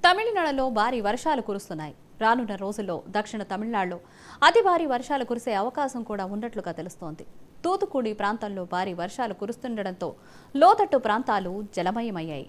తమిళనాడులో భారీ వర్షాలు కురుస్తున్నాయి రానున్న రోజుల్లో దక్షిణ తమిళనాడులో అతి భారీ వర్షాలు కురిసే అవకాశం కూడా ఉన్నట్లుగా తెలుస్తోంది తూతుకుడి ప్రాంతంలో భారీ వర్షాలు కురుస్తుండటంతో లోతట్టు ప్రాంతాలు జలమయమయ్యాయి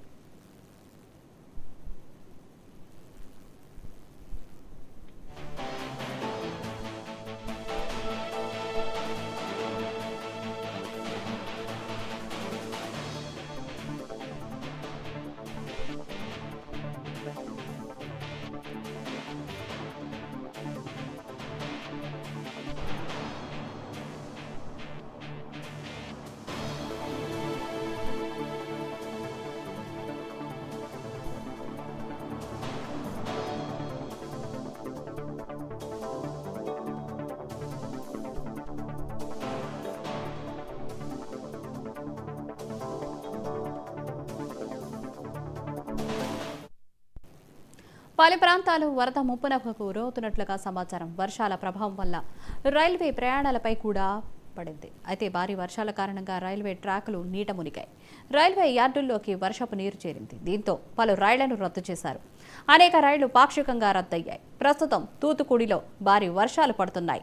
పలు ప్రాంతాలు వరద ముప్పునకు గురవుతున్నట్లుగా సమాచారం వర్షాల ప్రభావం వల్ల రైల్వే ప్రయాణాలపై కూడా పడింది అయితే భారీ వర్షాల కారణంగా రైల్వే ట్రాకులు నీట మునిగాయి రైల్వే యార్డుల్లోకి వర్షపు నీరు చేరింది దీంతో పలు రైళ్లను రద్దు చేశారు అనేక రైళ్లు పాక్షికంగా రద్దయ్యాయి ప్రస్తుతం తూతుకుడిలో భారీ వర్షాలు పడుతున్నాయి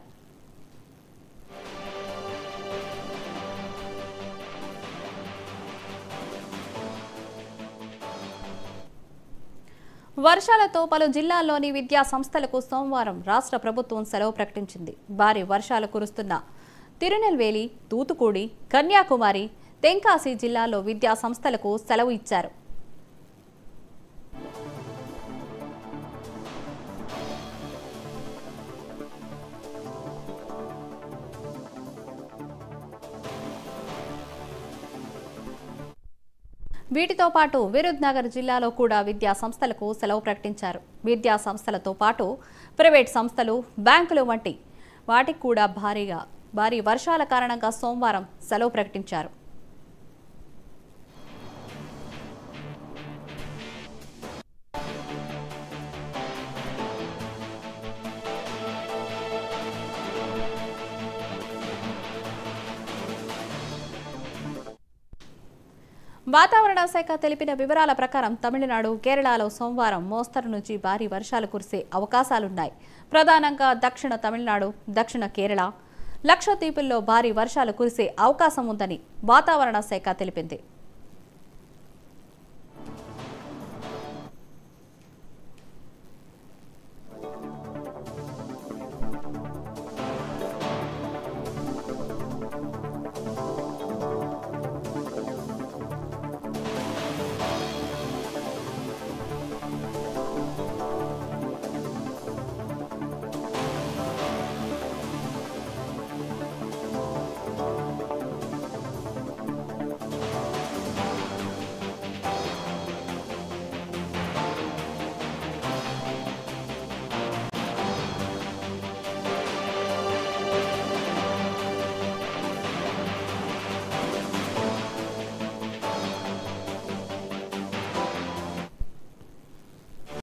వర్షాలతో పలు జిల్లాల్లోని విద్యా సంస్థలకు సోమవారం రాష్ట్ర ప్రభుత్వం సెలవు ప్రకటించింది భారీ వర్షాలు కురుస్తున్న తిరునెల్వేలి తూతుకుడి కన్యాకుమారి తెంకాసి జిల్లాల్లో విద్యా సంస్థలకు సెలవు ఇచ్చారు వీటితో పాటు విరుద్నగర్ జిల్లాలో కూడా విద్యా సంస్థలకు సెలవు ప్రకటించారు విద్యా సంస్థలతో పాటు ప్రైవేట్ సంస్థలు బ్యాంకులు వంటి వాటికి కూడా భారీగా భారీ వర్షాల కారణంగా సోమవారం సెలవు ప్రకటించారు వాతావరణ శాఖ తెలిపిన వివరాల ప్రకారం తమిళనాడు కేరళలో సోమవారం మోస్తరు నుంచి భారీ వర్షాలు కురిసే అవకాశాలున్నాయి ప్రధానంగా దక్షిణ తమిళనాడు దక్షిణ కేరళ లక్షద్వీపుల్లో భారీ వర్షాలు కురిసే అవకాశం ఉందని వాతావరణ శాఖ తెలిపింది